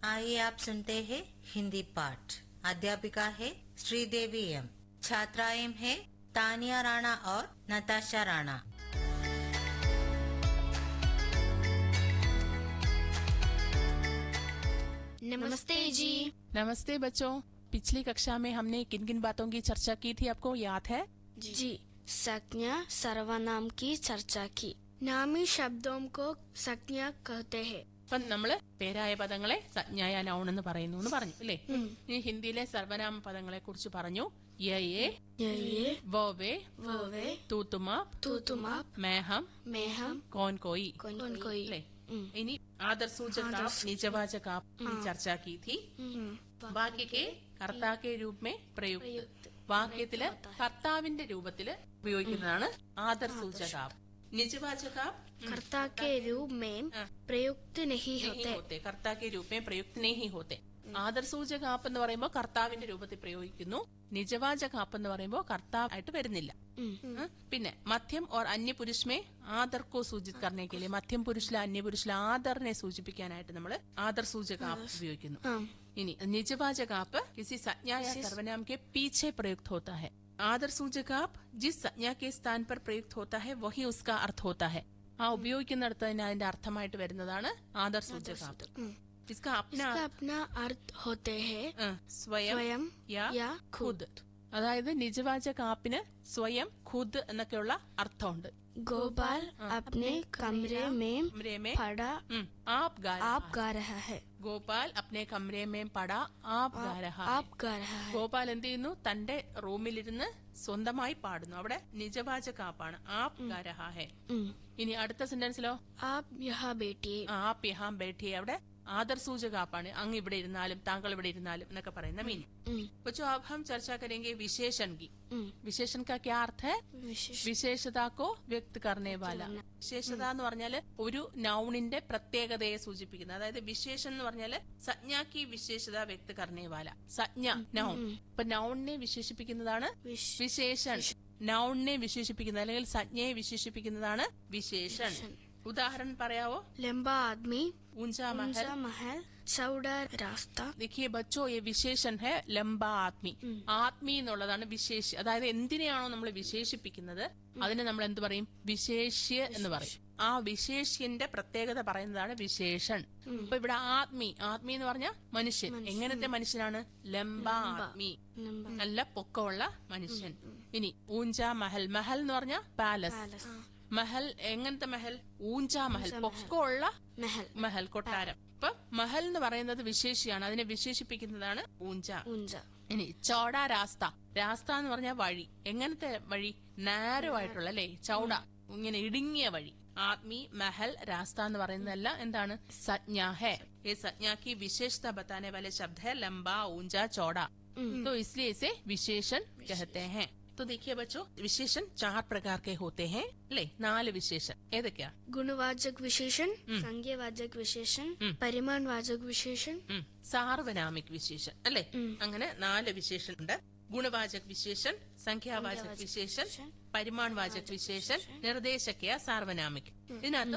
आइए आप सुनते हैं हिंदी पाठ अध्यापिका है श्रीदेवी एम छात्राएं हैं तानिया राणा और नताशा राणा नमस्ते जी नमस्ते बच्चों पिछली कक्षा में हमने किन किन बातों की चर्चा की थी आपको याद है जी संज्ञा सर्वनाम की चर्चा की नामी शब्दों को संज्ञा कहते हैं അപ്പം നമ്മള് പേരായ പദങ്ങളെ സജ്ഞായ നൗൺ എന്ന് പറയുന്നു എന്ന് പറഞ്ഞു അല്ലേ ഇനി ഹിന്ദിയിലെ സർവനാമ പദങ്ങളെ കുറിച്ച് പറഞ്ഞു യയെ ये ये വോവേ वो वे തൂത്തുമാ तू तुम आप മേഹം मैं हम കോൻ കോയി कौन कोई അല്ലേ ഇനി आदर्सूचक निजवाचक ചർച്ച की थी വാക്യ के കർത്താ के रूप में പ്രയുക്ത് വാക്യത്തില് കർത്താവിന്റെ രൂപത്തില് ഉപയോഗിക്കുന്നതാണ് ആദർസൂചക നിജവാചക कर्ता के रूप में प्रयुक्त नहीं नहीं होते होते कर्ता के रूप में प्रयुक्त नहीं होते ആദർസൂചകാപ്പ് എന്ന് പറയുമ്പോൾ കർത്താവിന്റെ രൂപത്തിൽ പ്രയോഗിക്കുന്നു നിജവാചകാപ്പ് എന്ന് പറയുമ്പോൾ കർത്താവായിട്ട് വരുന്നില്ല ഉം. ഉം. പിന്നെ മധ്യം ഓർ അന്യപുരുഷമേ ആദർക്കോ സൂചിത് കർണേക്കില്ലേ മധ്യം പുരുഷിലെ അന്യപുരുഷിലെ ആദറിനെ സൂചിപ്പിക്കാനായിട്ട് നമ്മൾ ആദർ സൂചകാപ്പ് ഉപയോഗിക്കുന്നു हाँ ഇനി നിജവാചകാപ്പ് किसी संज्ञा या सर्वनाम के पीछे प्रयुक्त होता है आदर सूचकाप जिस संज्ञा के स्थान पर प्रयुक्त होता है वही उसका अर्थ होता है ആ ഉപയോഗിക്കുന്നിടത്ത് തന്നെ അതിന്റെ അർത്ഥമായിട്ട് വരുന്നതാണ് ആദർ സൂചകാപ്പ് इसका अपना इसका अपना अर्थ होते हैं ആ, സ്വയം स्वयं യാ या ഖുദ് അതായത് നിജവാചകാപ്പിന് സ്വയം ഖുദ് എന്നൊക്കെയുള്ള അർത്ഥമുണ്ട് गोपाल अपने कमरे में कमरे में पड़ा ഉം, ആപ് ഗാ आप गा रहा है ഗോപാൽ അപ്നെ കമരെ മേം പട ആപ് ഗാ രഹാ ഹൈ. आप गा रहा है ഗോപാൽ എന്ത് ചെയ്യുന്നു തന്റെ റൂമിലിരുന്ന് സ്വന്തമായി പാടുന്നു അവിടെ നിജവാചകാപ്പാണ് ആപ് ഗാ രഹാ ഹെ ഉം. ഇനി അടുത്ത സെന്റൻസിലോ आप यहाँ बैठिए ആപ് യഹാം ബേഠിയെ അവിടെ ആദർ സൂചകാപ്പാണ് അങ്ങ് ഇവിടെ ഇരുന്നാലും താങ്കൾ ഇവിടെ ഇരുന്നാലും എന്നൊക്കെ പറയുന്ന മീനിങ് ഉം. बच्चों अब हम चर्चा करेंगे विशेषण की ഉം. विशेषण का क्या अर्थ है विशेष വിശേഷത കോ വ്യക്ത് കർണേ വാല വിശേഷത എന്ന് പറഞ്ഞാല് ഒരു നൗണിന്റെ പ്രത്യേകതയെ സൂചിപ്പിക്കുന്നത് അതായത് വിശേഷൻ എന്ന് പറഞ്ഞാല് സജ്ഞാക്കി വിശേഷത വ്യക്ത് കർണേ വാല സജ്ഞ നൗൺ ഇപ്പൊ നൗണിനെ വിശേഷിപ്പിക്കുന്നതാണ് विश- വിശേഷൺ നൗണിനെ വിശേഷിപ്പിക്കുന്നത് അല്ലെങ്കിൽ സജ്ഞയെ വിശേഷിപ്പിക്കുന്നതാണ് വിശേഷൺ ഉദാഹരണം പറയാവോ लंबा आदमी ഊഞ്ചാ മഹൽ ऊंचा महल चौड़ा रास्ता देखिए बच्चों ये विशേഷൻ है ലംബ ആത്മി ആത്മി എന്നുള്ളതാണ് വിശേഷ അതായത് എന്തിനെയാണോ നമ്മൾ വിശേഷിപ്പിക്കുന്നത് അതിനെ നമ്മൾ എന്ത് പറയും വിശേഷ്യ എന്ന് പറയും ആ വിശേഷ്യന്റെ പ്രത്യേകത പറയുന്നതാണ് വിശേഷൺ അപ്പൊ ഇവിടെ ആത്മി ആത്മി എന്ന് പറഞ്ഞാൽ മനുഷ്യൻ എങ്ങനത്തെ മനുഷ്യനാണ് ലംബ ആത്മി लंबा നല്ല പൊക്കമുള്ള മനുഷ്യൻ ഇനി ഊഞ്ച മഹൽ മഹൽ എന്ന് പറഞ്ഞാൽ പാലസ് पैलेस മഹൽ എങ്ങനത്തെ മഹൽ ഊഞ്ച മഹൽ പൊക്കമുള്ള महल മഹൽ കൊട്ടാരം ഇപ്പൊ മഹൽ എന്ന് പറയുന്നത് വിശേഷിയാണ് അതിനെ വിശേഷിപ്പിക്കുന്നതാണ് ഊഞ്ച ऊंचा ഇനി ചൗട രാസ്ത രാസ്ത എന്ന് പറഞ്ഞാൽ വഴി എങ്ങനത്തെ വഴി നാരോ ആയിട്ടുള്ള അല്ലേ ചൗട ഇങ്ങനെ ഇടുങ്ങിയ വഴി ആത്മി മഹൽ രാസ്ത എന്ന് പറയുന്നതെല്ലാം എന്താണ് സജ്ഞ ഹെ ये संज्ञा की विशेषता बताने वाले शब्द है लंबा ऊंचा चौड़ा तो इसलिए इसे विशेषण कहते हैं तो देखिए बच्चों विशेषण चार प्रकार के होते हैं ले നാല് വിശേഷൺ ഏതൊക്കെയാ गुणवाचक विशेषण संज्ञावाचक विशेषण परिमाणवाचक विशेषण ഉം. സാർവനാമിക് വിശേഷൻ അല്ലെ അങ്ങനെ നാല് വിശേഷൻ ഉണ്ട് ഗുണവാചക് വിശേഷൻ സംഖ്യാവാചക് വിശേഷൻ പരിമാൺവാചക് വിശേഷൻ നിർദ്ദേശകയ സാർവനാമിക് ഇതിനകത്ത്